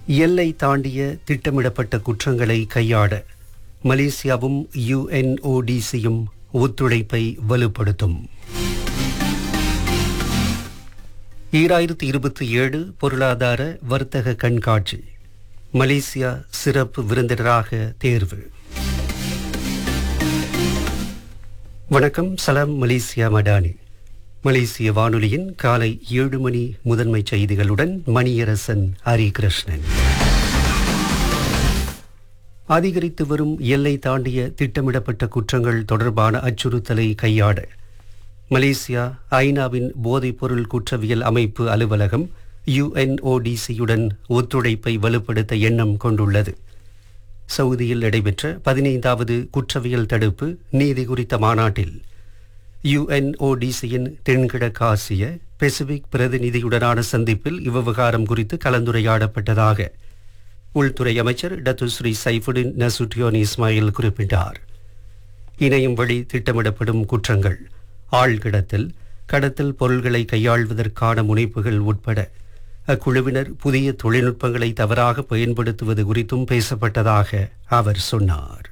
எல்லை தாண்டிய திட்டமிடப்பட்ட குற்றங்களை கையாட மலேசியாவும் யுஎன்ஓடிசியும் ஒத்துழைப்பை வலுப்படுத்தும் ஈராயிரத்தி இருபத்தி ஏழு பொருளாதார வர்த்தக கண்காட்சி மலேசியா சிறப்பு விருந்தினராக தேர்வு வணக்கம் சலாம் மலேசியா மடானி மலேசிய வானொலியின் காலை ஏழு மணி முதன்மை செய்திகளுடன் மணியரசன் ஹரிகிருஷ்ணன் அதிகரித்து வரும் எல்லை தாண்டிய திட்டமிடப்பட்ட குற்றங்கள் தொடர்பான அச்சுறுத்தலை கையாட மலேசியா ஐநாவின் போதைப்பொருள் குற்றவியல் அமைப்பு அலுவலகம் யுஎன்ஓடிசியுடன் ஒத்துழைப்பை வலுப்படுத்த எண்ணம் கொண்டுள்ளது சவுதியில் நடைபெற்ற பதினைந்தாவது குற்றவியல் தடுப்பு நீதி குறித்த மாநாட்டில் யுஎன்ஓடிசியின் தென்கிழக்காசிய பெசிபிக் பிரதிநிதியுடனான சந்திப்பில் இவ்விவகாரம் குறித்து கலந்துரையாடப்பட்டதாக உள்துறை அமைச்சர் டத்துஸ்ரீ சைஃபுடின் நசுட்டியோன் இஸ்மாயில் குறிப்பிட்டார் இணையம் வழி திட்டமிடப்படும் குற்றங்கள் ஆழ்கிடத்தல் கடத்தல் பொருள்களை கையாள்வதற்கான முனைப்புகள் உட்பட அக்குழுவினர் புதிய தொழில்நுட்பங்களை தவறாக பயன்படுத்துவது குறித்தும் பேசப்பட்டதாக அவர் சொன்னார்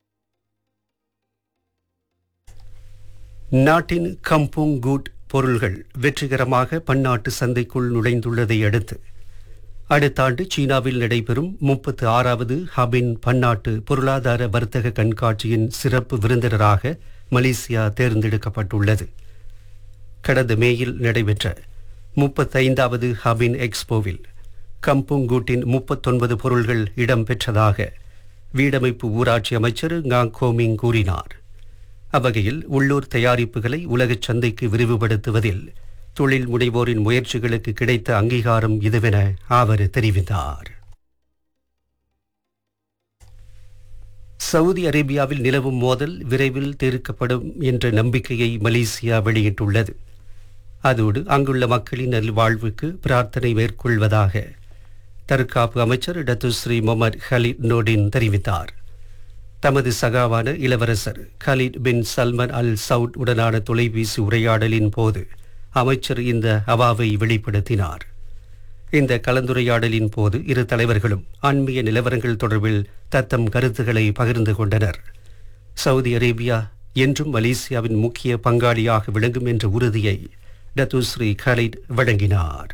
நாட்டின் கம்புங் குட் பொருள்கள் வெற்றிகரமாக பன்னாட்டு சந்தைக்குள் நுழைந்துள்ளதை அடுத்து அடுத்த ஆண்டு சீனாவில் நடைபெறும் முப்பத்து ஆறாவது ஹபின் பன்னாட்டு பொருளாதார வர்த்தக கண்காட்சியின் சிறப்பு விருந்தினராக மலேசியா தேர்ந்தெடுக்கப்பட்டுள்ளது கடந்த மேயில் நடைபெற்ற முப்பத்தைந்தாவது ஹபின் எக்ஸ்போவில் கம்புங்கூட்டின் முப்பத்தொன்பது பொருள்கள் இடம்பெற்றதாக வீடமைப்பு ஊராட்சி அமைச்சர் ngaங் கோமிங் கூறினார் அவ்வகையில் உள்ளூர் தயாரிப்புகளை உலகச் சந்தைக்கு விரிவுபடுத்துவதில் தொழில் முனைவோரின் முயற்சிகளுக்கு கிடைத்த அங்கீகாரம் இதுவென அவர் தெரிவித்தார் சவுதி அரேபியாவில் நிலவும் மோதல் விரைவில் தீர்க்கப்படும் என்ற நம்பிக்கையை மலேசியா வெளியிட்டுள்ளது அதோடு அங்குள்ள மக்களின் நல்வாழ்வுக்கு பிரார்த்தனை மேற்கொள்வதாக தற்காப்பு அமைச்சர் டத்துஸ்ரீ முகமது ஹலீத் நோடின் தெரிவித்தார் தமது சகாவான இளவரசர் கலீத் பின் சல்மன் அல் சவுட் உடனான தொலைபேசி உரையாடலின் போது அமைச்சர் இந்த அவாவை வெளிப்படுத்தினார் இந்த கலந்துரையாடலின் போது இரு தலைவர்களும் ஆன்மீக நிலவரங்கள் தொடர்பில் தத்தம் கருத்துக்களை பகிர்ந்து கொண்டனர் சவுதி அரேபியா என்றும் மலேசியாவின் முக்கிய பங்காளியாக விளங்கும் என்ற உறுதியை டத்துஸ்ரீ கலீத் வழங்கினார்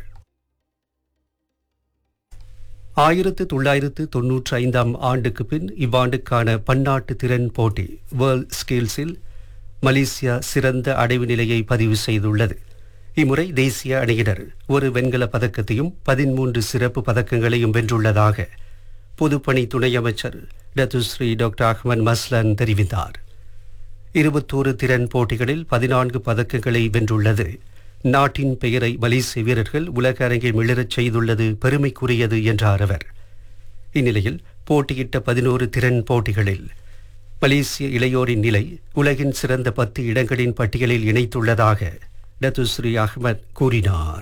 ஆயிரத்து தொள்ளாயிரத்து தொன்னூற்றி ஐந்தாம் ஆண்டுக்கு பின் இவ்வாண்டுக்கான பன்னாட்டு திறன் போட்டி வேர்ல்ட் ஸ்கில்ஸில் மலேசியா சிறந்த அடைவு நிலையை பதிவு செய்துள்ளது இம்முறை தேசிய அணியினர் ஒரு வெண்கல பதக்கத்தையும் பதிமூன்று சிறப்பு பதக்கங்களையும் வென்றுள்ளதாக பொதுப்பணி துணை அமைச்சர் டத்துஸ்ரீ டாக்டர் அஹ்மத் மஸ்லான் தெரிவித்தார் இருபத்தோரு திறன் போட்டிகளில் பதினான்கு பதக்கங்களை வென்றுள்ளது நாட்டின் பெயரை மலேசிய வீரர்கள் உலக அரங்கில் மிளறச் செய்துள்ளது பெருமைக்குரியது என்றார் அவர் இந்நிலையில் போட்டியிட்ட பதினோரு திறன் போட்டிகளில் மலேசிய இளையோரின் நிலை உலகின் சிறந்த பத்து இடங்களின் பட்டியலில் இணைத்துள்ளதாக டத்துஸ்ரீ அஹ்மத் கூறினார்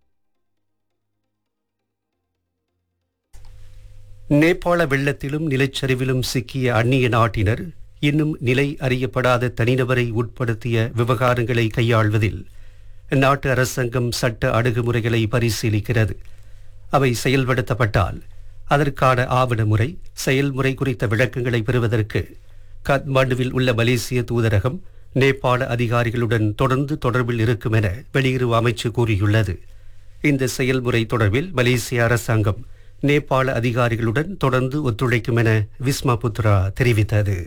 நேபாள வெள்ளத்திலும் நிலச்சரிவிலும் சிக்கிய அந்நிய நாட்டினர் இன்னும் நிலை அறியப்படாத தனிநபரை உட்படுத்திய விவகாரங்களை கையாள்வதில் நாட்டு அரசாங்கம் சட்ட அணுகுமுறைகளை பரிசீலிக்கிறது அவை செயல்படுத்தப்பட்டால் அதற்கான ஆவண முறை செயல்முறை குறித்த விளக்கங்களை பெறுவதற்கு காத்மாண்டுவில் உள்ள மலேசிய தூதரகம் நேபாள அதிகாரிகளுடன் தொடர்ந்து தொடர்பில் இருக்கும் என வெளியுறவு அமைச்சு கூறியுள்ளது இந்த செயல்முறை தொடர்பில் மலேசிய அரசாங்கம் நேபாள அதிகாரிகளுடன் தொடர்ந்து ஒத்துழைக்கும் என விஸ்மா புத்ரா தெரிவித்தது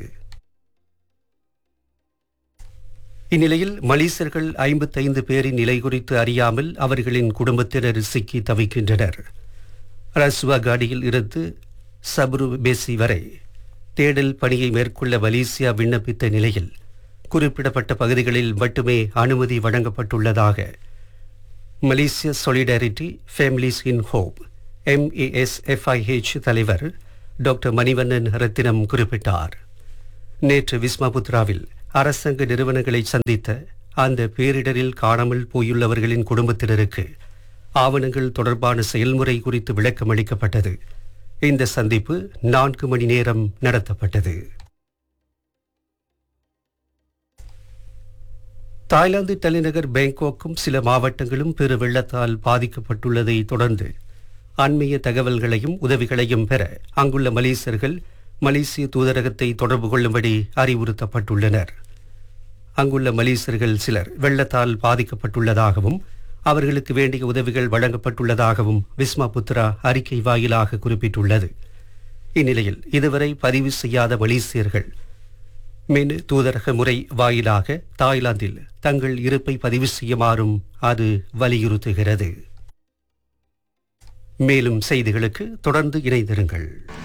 இந்நிலையில் மலேசியர்கள் ஐம்பத்தைந்து பேரின் நிலை குறித்து அறியாமல் அவர்களின் குடும்பத்தினர் சிக்கி தவிக்கின்றனர் ரஸ்வா காடியில் இருந்து சப்ரு பேசி வரை தேடல் பணியை மேற்கொள்ள மலேசியா விண்ணப்பித்த நிலையில் குறிப்பிடப்பட்ட பகுதிகளில் மட்டுமே அனுமதி வழங்கப்பட்டுள்ளதாக மலேசிய solidarity families in hope M A S F I H தலைவர் டாக்டர் மணிவண்ணன் ரத்தினம் குறிப்பிட்டார் நேற்று விஸ்மாபுத்ராவில் அரசாங்க நிறுவனங்களை சந்தித்த அந்த பேரிடரில் காணாமல் போயுள்ளவர்களின் குடும்பத்தினருக்கு ஆவணங்கள் தொடர்பான செயல்முறை குறித்து விளக்கம் அளிக்கப்பட்டது இந்த சந்திப்பு நான்கு மணி நேரம் நடத்தப்பட்டது தாய்லாந்து தலைநகர் பேங்காக்கும் சில மாவட்டங்களும் பெரு வெள்ளத்தால் பாதிக்கப்பட்டுள்ளதை தொடர்ந்து அண்மைய தகவல்களையும் உதவிகளையும் பெற அங்குள்ள மலேசியர்கள் மலேசிய தூதரகத்தை தொடர்பு கொள்ளும்படி அறிவுறுத்தப்பட்டுள்ளனர் அங்குள்ள மலேசியர்கள் சிலர் வெள்ளத்தால் பாதிக்கப்பட்டுள்ளதாகவும் அவர்களுக்கு வேண்டிய உதவிகள் வழங்கப்பட்டுள்ளதாகவும் விஸ்மா புத்ரா அறிக்கை வாயிலாக குறிப்பிட்டுள்ளது இந்நிலையில் இதுவரை பதிவு செய்யாத மலேசியர்கள் மின் தூதரக முறை வாயிலாக தாய்லாந்தில் தங்கள் இருப்பை பதிவு செய்யுமாறும் அது வலியுறுத்துகிறது மேலும் செய்திகளுக்கு தொடர்ந்து இணைந்திருங்கள்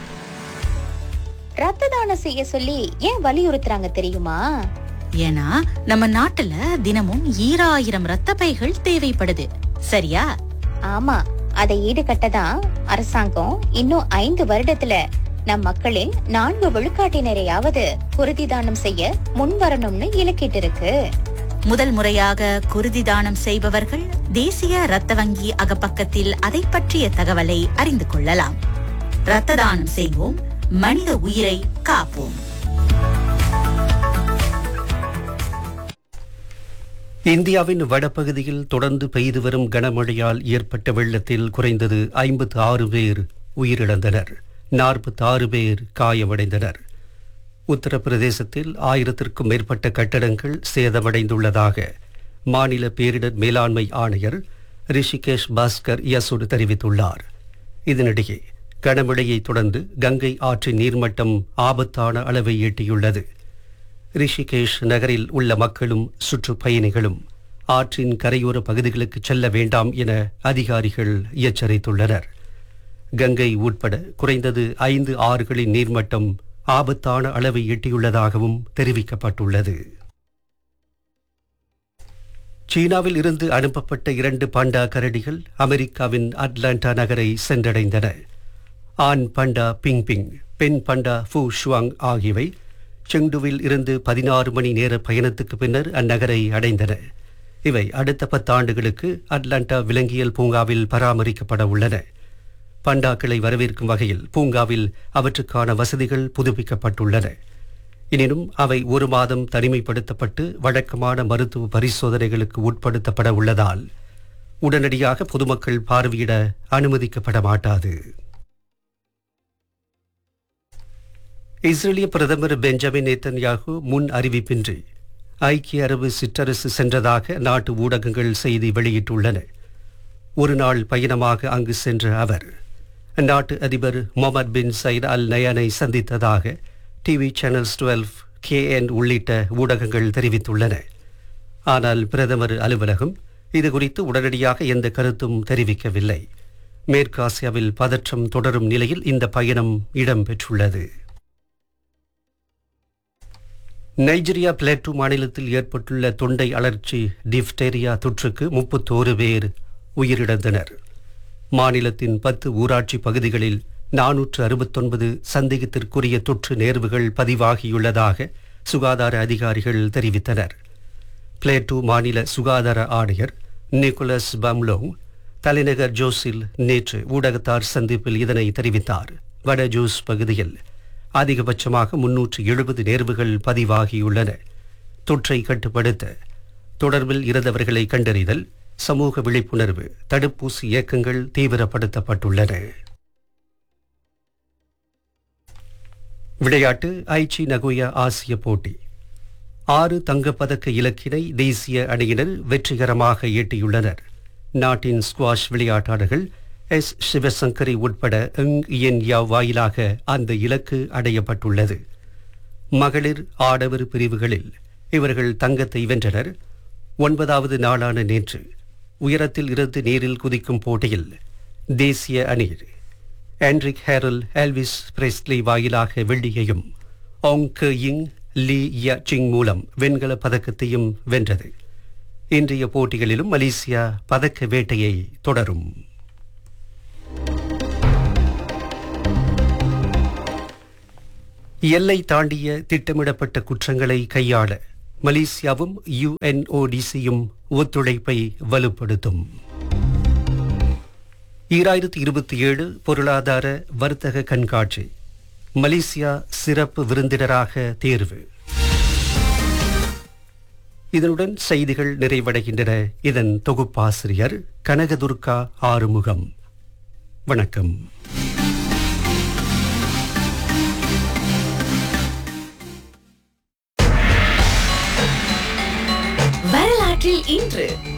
ரத்த தானம் செய்ய சொல்லி ஏன் வலியுறுத்துறாங்க தெரியுமா ஏன்னா நம்ம நாட்டுல தினமும் ஈராயிரம் ரத்த பைகள் தேவைப்படுது சரியா ஆமா அதை ஈடுகட்ட தான் அரசாங்கம் இன்னும் ஐந்து வருடத்துல நம் மக்களின் நான்கு விழுக்காட்டினரையாவது குருதி தானம் செய்ய முன்வரணும்னு இலக்கிட்டு இருக்கு முதல் முறையாக குருதி தானம் செய்பவர்கள் தேசிய ரத்த வங்கி அகப்பக்கத்தில் அதை பற்றிய தகவலை அறிந்து கொள்ளலாம் ரத்த தானம் செய்வோம் மனித உயிரை காப்போம் இந்தியாவின் வடபகுதியில் தொடர்ந்து பெய்து வரும் கனமழையால் ஏற்பட்ட வெள்ளத்தில் குறைந்தது ஐம்பத்து ஆறு பேர் உயிரிழந்தனர் நாற்பத்தி ஆறு பேர் காயமடைந்தனர் உத்தரப்பிரதேசத்தில் ஆயிரத்திற்கும் மேற்பட்ட கட்டடங்கள் சேதமடைந்துள்ளதாக மாநில பேரிடர் மேலாண்மை ஆணையர் ரிஷிகேஷ் பாஸ்கர் யசோடு தெரிவித்துள்ளார் இதனிடையே கனமழையை தொடர்ந்து கங்கை ஆற்றின் நீர்மட்டம் ஆபத்தான அளவை எட்டியுள்ளது ரிஷிகேஷ் நகரில் உள்ள மக்களும் சுற்றுப்பயணிகளும் ஆற்றின் கரையோர பகுதிகளுக்கு செல்ல வேண்டாம் என அதிகாரிகள் எச்சரித்துள்ளனர் கங்கை உட்பட குறைந்தது ஐந்து ஆறுகளின் நீர்மட்டம் ஆபத்தான அளவை எட்டியுள்ளதாகவும் தெரிவிக்கப்பட்டுள்ளது சீனாவில் இருந்து அனுப்பப்பட்ட இரண்டு பாண்டா கரடிகள் அமெரிக்காவின் அட்லாண்டா நகரை சென்றடைந்தன ஆண் பண்டா பிங் பிங் பெண் பண்டா ஃபு ஷுவாங் ஆகியவை செங்டுவில் இருந்து பதினாறு மணி நேர பயணத்துக்கு பின்னர் அந்நகரை அடைந்தன இவை அடுத்த பத்தாண்டுகளுக்கு அட்லாண்டா விலங்கியல் பூங்காவில் பராமரிக்கப்பட உள்ளன பண்டாக்களை வரவேற்கும் வகையில் பூங்காவில் அவற்றுக்கான வசதிகள் புதுப்பிக்கப்பட்டுள்ளன எனினும் அவை ஒரு மாதம் தனிமைப்படுத்தப்பட்டு வழக்கமான மருத்துவ பரிசோதனைகளுக்கு உட்படுத்தப்பட உள்ளதால் உடனடியாக பொதுமக்கள் பார்வையிட அனுமதிக்கப்பட மாட்டாது இஸ்ரேலிய பிரதமர் பெஞ்சமின் நேத்தன்யாகு முன் அறிவிப்பின்றி ஐக்கிய அரபு சிற்றரசு சென்றதாக நாட்டு ஊடகங்கள் செய்தி வெளியிட்டுள்ளன ஒரு நாள் பயணமாக அங்கு சென்ற அவர் அந்நாட்டு அதிபர் முகமது பின் சயித் அல் நயானை சந்தித்ததாக டிவி சேனல்ஸ் டுவெல் கேஎன் உள்ளிட்ட ஊடகங்கள் தெரிவித்துள்ளன ஆனால் பிரதமர் அலுவலகம் இது குறித்து உடனடியாக எந்த கருத்தும் தெரிவிக்கவில்லை மேற்காசியாவில் பதற்றம் தொடரும் நிலையில் இந்த பயணம் இடம்பெற்றுள்ளது நைஜீரியா பிளேட்டு மாநிலத்தில் ஏற்பட்டுள்ள தொண்டை அழற்சி டிப்டேரியா தொற்றுக்கு முப்பத்தோரு பேர் உயிரிழந்தனர் மாநிலத்தின் பத்து ஊராட்சி பகுதிகளில் நானூற்று அறுபத்தொன்பது சந்தேகத்திற்குரிய தொற்று நேர்வுகள் பதிவாகியுள்ளதாக சுகாதார அதிகாரிகள் தெரிவித்தனர் பிளேட்டு மாநில சுகாதார ஆணையர் நிக்கோலஸ் பம்லோங் தலைநகர் ஜோஸில் நேற்று ஊடகத்தார் சந்திப்பில் இதனை தெரிவித்தார் வட ஜோஸ் பகுதியில் அதிகபட்சமாக முன்னூற்று எழுபது நேர்வுகள் பதிவாகியுள்ளன தொற்றை கட்டுப்படுத்த தொடர்பில் இருந்தவர்களை கண்டறிதல் சமூக விழிப்புணர்வு தடுப்பூசி இயக்கங்கள் தீவிரப்படுத்தப்பட்டுள்ளன விளையாட்டு ஐச்சி நகோயா ஆசிய போட்டி ஆறு தங்கப்பதக்க இலக்கினை தேசிய அணியினர் வெற்றிகரமாக ஈட்டியுள்ளனர் நாட்டின் ஸ்குவாஷ் விளையாட்டாளர்கள் எஸ் சிவசங்கரி உட்பட எங் இயன் யாவ் வாயிலாக அந்த இலக்கு அடையப்பட்டுள்ளது மகளிர் ஆடவர் பிரிவுகளில் இவர்கள் தங்கத்தை வென்றனர் ஒன்பதாவது நாளான நேற்று உயரத்தில் இருந்து நீரில் குதிக்கும் போட்டியில் தேசிய அணி ஆண்ட்ரிக் ஹேரல் எல்விஸ் பிரெஸ்லி வாயிலாக வெள்ளியையும் ஆங் கே இங் லீ ய சிங் மூலம் வெண்கல பதக்கத்தையும் வென்றது இன்றைய போட்டிகளிலும் மலேசியா பதக்க வேட்டையை தொடரும் எல்லை தாண்டிய திட்டமிடப்பட்ட குற்றங்களை கையாள மலேசியாவும் யுஎன்ஓடிசியும் ஒத்துழைப்பை வலுப்படுத்தும் ஈராயிரத்தி இருபத்தி ஏழு பொருளாதார வர்த்தக கண்காட்சி மலேசியா சிறப்பு விருந்தினராக தேர்வு இதனுடன் செய்திகள் நிறைவடைகின்றன இதன் தொகுப்பாசிரியர் கனகதுர்கா ஆறுமுகம் வணக்கம் வரலாற்றில் இன்று